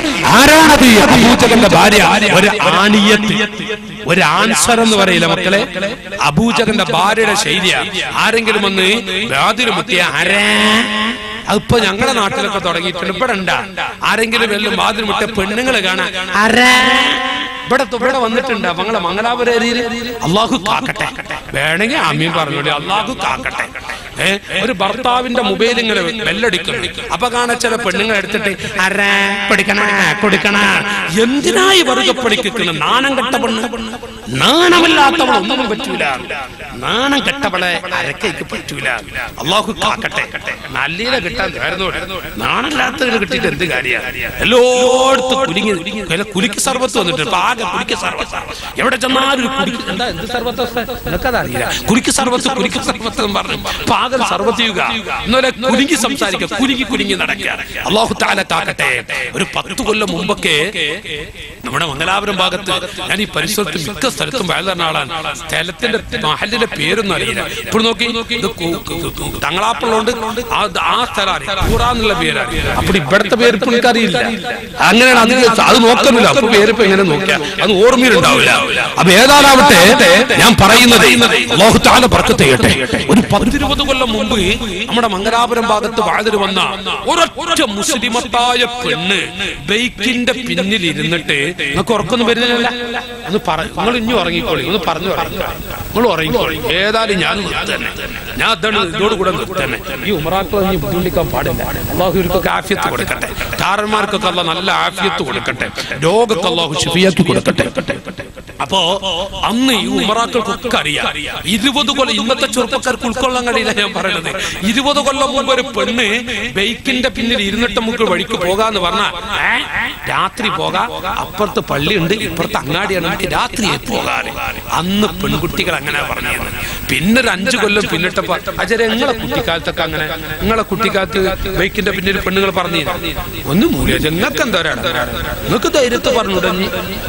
ആരാണത് അബൂജകന്റെ ഭാര്യ ഒരു ആണിയത്ത് ഒരു ആൻസർ എന്ന് പറയില്ല മക്കളെ അബൂജകന്റെ ഭാര്യയുടെ ശൈലിയ ആരെങ്കിലും വന്ന് വാതിൽ മുട്ടിയ ആരാ അതിപ്പോ ഞങ്ങളുടെ നാട്ടിലൊക്കെ തുടങ്ങിയിട്ടുണ്ട് ഇവിടെ ഉണ്ടാ ആരെങ്കിലും വല്ലതും വാതിൽ മുട്ടിയ പെണ്ണുങ്ങൾ കാണാൻ ആരാ ഇവിടെ ഇവിടെ വന്നിട്ടുണ്ട് മംഗള മംഗലാപുരേരിയിൽ അള്ളാഹു കാക്കട്ടെ വേണമെങ്കിൽ അമീൻ പറഞ്ഞോളി അള്ളാഹു കാക്കട്ടെ ഏ ഒരു ഭർത്താവിന്റെ മൊബൈൽ ഇങ്ങനെ ബെല്ലടിക്കുന്നു അപ്പൊ കാണാൻ ചില പെണ്ണുങ്ങൾ എടുത്തിട്ട് അരേ പിടിക്കണ കൊടുക്കണ എന്തിനായി വെറുതെ പഠിക്കുന്ന നാണം കെട്ട പെണ്ണ് നാണമില്ലാത്തവൾ ഒന്നും പറ്റൂല നാണം കെട്ടവളെ അരക്കൈക്ക് പറ്റൂല അള്ളാഹു കാക്കട്ടെ നല്ലീല കിട്ടാൻ നേർന്നു നാണമില്ലാത്തതിന് കിട്ടിയിട്ട് എന്ത് കാര്യ എല്ലായിടത്തും കുലുങ്ങി ചില കുലുക്കി സർവത്ത് വന്നിട്ട് ഇപ്പൊ ആകെ കുലുക്കി സർവത്ത് എവിടെ ചെന്നാലും ഒരു കുലുക്കി എന്താ എന്ത് സർവത്ത് നിനക്കത് അറിയില്ല കുലുക്കി സർവത്ത് കുലുക്കി സർവത്ത് എന്ന് പറഞ്ഞു പാകൽ സർവത്തിയുക എന്നപോലെ കുലുങ്ങി സംസാരിക്കുക കുലുങ്ങി കുലുങ്ങി നടക്കുക അള്ളാഹു താല കാക്കട്ടെ ഒരു പത്ത് കൊല്ലം മുമ്പൊക്കെ നമ്മുടെ മംഗലാപുരം ഭാഗത്ത് ഞാൻ ഈ പരിസരത്ത് മിക്ക സ്ഥലത്തും വയലുന്ന ആളാണ് സ്ഥലത്തിന്റെ മഹലിന്റെ പേരൊന്നും അറിയില്ല ഇപ്പോൾ നോക്കി ഇത് കു- കു- കു- തങ്ങളാപ്പുള്ളതുകൊണ്ട് ആ ആ സ്ഥലം അറിയാം കൂറാന്നുള്ള പേരാണ് അപ്പോൾ ഇവിടുത്തെ പേര് ഇപ്പോൾ എനിക്ക് അറിയില്ല അങ്ങനെയാണ് അത് അത് നോക്കുന്നില്ല അപ്പൊ പേരിപ്പോ എങ്ങനെ നോക്കിയാ അത് ഓർമ്മയിലുണ്ടാവില്ല അപ്പൊ ഏതാനാവട്ടെ ഞാൻ പറയുന്നത് അല്ലാഹു തആല ബർക്കത്ത് ചെയ്യട്ടെ ഒരു പത്തിരുപത് കൊല്ലം മുമ്പ് നമ്മുടെ മംഗലാപുരം ഭാഗത്ത് വാതിൽ വന്ന ഒരൊറ്റ മുസ്ലിമത്തായ പെണ്ണ് ബൈക്കിന്റെ പിന്നിൽ ഇരുന്നിട്ട് നിങ്ങൾക്ക് ഉറക്കൊന്നും വരുന്നില്ല ഒന്ന് പറ നിങ്ങൾ ഇനി ഉറങ്ങിക്കോളി ഒന്ന് പറഞ്ഞു നിങ്ങൾ ഉറങ്ങിക്കോളി ഏതായാലും ഞാൻ തന്നെ ഞാൻ അതാണ് ഇതോട് കൂടെ നിർത്തന്നെ ഈ ഉമറാക്കൾ ഇനി ബുദ്ധിമുട്ടിക്കാൻ പാടില്ല അള്ളാഹു ഇവർക്കൊക്കെ ആഫിയത്ത് കൊടുക്കട്ടെ കാരന്മാർക്കൊക്കെ അല്ല നല്ല ആഫിയത്ത് കൊടുക്കട്ടെ രോഗത്തെ അള്ളാഹു ശിഫിയാക്കി കൊടുക്കട്ടെ അപ്പോ അന്ന് ഈ ഉമറാക്കൾക്കൊക്കെ അറിയാം ഇരുപത് കൊല്ലം ഇന്നത്തെ ചെറുപ്പക്കാർക്ക് ഉൾക്കൊള്ളാൻ കഴിയില്ല ഞാൻ പറയുന്നത് ഇരുപത് കൊല്ലം മുമ്പ് ഒരു പെണ്ണ് ബൈക്കിന്റെ പിന്നിൽ ഇരുന്നിട്ട് നമുക്ക് വഴിക്ക് പോകാന്ന് പറഞ്ഞാ ഏ? രാത്രി പോകാം അപ്പുറത്ത് പള്ളിയുണ്ട് ഇപ്പുറത്ത് അങ്ങാടിയാണ് നമുക്ക് രാത്രി പോകാറ് അന്ന് പെൺകുട്ടികൾ അങ്ങനെ പറഞ്ഞത് പിന്നെ ഒരു അഞ്ചു കൊല്ലം പിന്നിട്ടപ്പോ അജരെ നിങ്ങളെ കുട്ടിക്കാലത്തൊക്കെ അങ്ങനെ നിങ്ങളെ കുട്ടിക്കാലത്ത് ബൈക്കിന്റെ പിന്നിൽ പെണ്ണുങ്ങൾ പറഞ്ഞു ഒന്ന് മൂല്യ നിങ്ങൾക്ക് എന്തോരാണ് നിങ്ങൾക്ക് ധൈര്യത്ത് പറഞ്ഞു തുടങ്ങി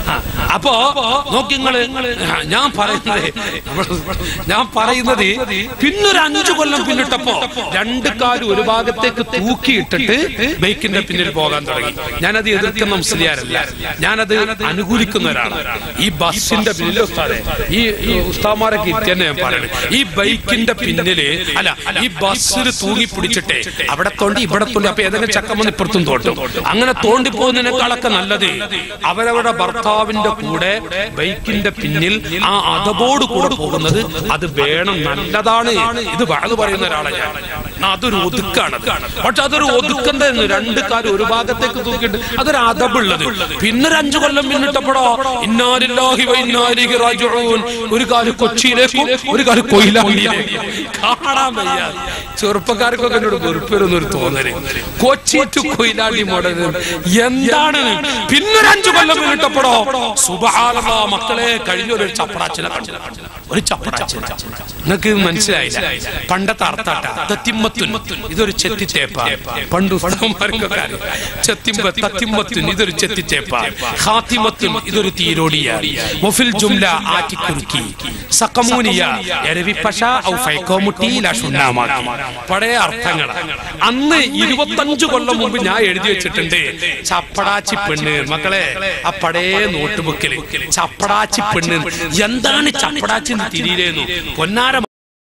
അപ്പോ നോക്കി നിങ്ങള് ഞാൻ പറയുന്നത് നമ്മള് ഞാൻ പറയുന്നത് പിന്നൊരു അഞ്ചു കൊല്ലം പിന്നിട്ടപ്പോ രണ്ട് കാലും ഒരു ഭാഗത്തേക്ക് തൂക്കിയിട്ടിട്ട് ബൈക്കിന്റെ പിന്നിൽ പോകാൻ തുടങ്ങി ഞാനത് എതിർക്കുന്ന മുസ്ലിയാരല്ല ഞാനത് അനുകൂലിക്കുന്ന ഒരാളാണ് ഈ ബസ്സിന്റെ പിന്നിൽ ഉസ്താദെ ഈ ഈ ഉസ്താമാരൊക്കെ ഇത്തന്നെ ഞാൻ പറയുന്നത് ഈ ബൈക്കിന്റെ പിന്നില് അല്ല ഈ ബസ്സിൽ തൂങ്ങി പിടിച്ചിട്ട് അവിടെ തോണ്ടി ഇവിടെ തോണ്ടി അപ്പൊ ഏതെങ്കിലും ചക്കം വന്ന് ഇപ്പുറത്തും തോട്ടും അങ്ങനെ തോണ്ടി പോകുന്നതിനേക്കാളൊക്കെ നല്ലത് അവരവരുടെ ഭർത്താവിന്റെ കൂടെ ബൈക്കിന്റെ പിന്നിൽ ആ അതബോട് കൂടെ പോകുന്നത് അത് വേണം നല്ലതാണ് ഇത് വഴു പറയുന്ന ഒരാളെ ഞാൻ എന്നാ അതൊരു ഒതുക്കാണ് പക്ഷെ അതൊരു ഒതുക്കണ്ട എന്ന് രണ്ട് കാര്യം ഒരു ഭാഗത്തേക്ക് തൂക്കിയിട്ട് അതൊരു അതബുള്ളത് പിന്നെ ഒരു അഞ്ചു കൊല്ലം പിന്നിട്ടപ്പോഴോ ഇന്നാലില്ലാഹി വ ഇന്നാലിഹി റാജിഊൻ ഒരു കാല് കൊച്ചിയിലേക്കും ഒരു കാല് കൊയിലാണ്ടിയിലേക്കും കാണാൻ വയ്യ ചെറുപ്പക്കാർക്കൊക്കെ എന്നോട് വെറുപ്പേരൊന്നും ഒരു തോന്നല് കൊച്ചി ടു കൊയിലാണ്ടി മോഡൽ എന്താണ് പിന്നെ ഒരു അഞ്ചു കൊല്ലം പിന്നിട്ടപ്പോഴോ സുബഹാനല്ലാ മക്കളെ കഴിഞ്ഞൊരു ചപ്പടാച്ചിനെ കണ്ടു ഒരു ചപ്പടാച്ചി നിങ്ങൾക്ക് മനസ്സിലായില്ല പണ്ടത്തെ അർത്ഥാട്ട തത്തിമ്മത്തുൻ ഇതൊരു ചെത്തിത്തേപ്പ പണ്ട് ഉസ്താദന്മാർക്കൊക്കെ അറിയാം. ചെത്തിമ്പ തത്തിമ്മത്തുൻ ഇതൊരു ചെത്തിത്തേപ്പ ഖാത്തിമത്തുൻ ഇതൊരു തീരോടിയാണ് മൊഫിൽ ജുംല ആറ്റിക്കുറുക്കി സക്കമൂനിയ എരവിപ്പശ ഔ ഫൈക്കോമുട്ടി ലഷുണ്ണാമാക്കി പഴയ അർത്ഥങ്ങളാണ് അന്ന് ഇരുപത്തഞ്ചു കൊല്ലം മുമ്പ് ഞാൻ എഴുതി വെച്ചിട്ടുണ്ട് ചപ്പടാച്ചി പെണ്ണ് മക്കളെ ആ പഴയ നോട്ട് ബുക്കിൽ ചപ്പടാച്ചി പെണ്ണ് എന്താണ് ചപ്പടാച്ചി എന്ന് തിരിയിലേന്നു പൊന്നാര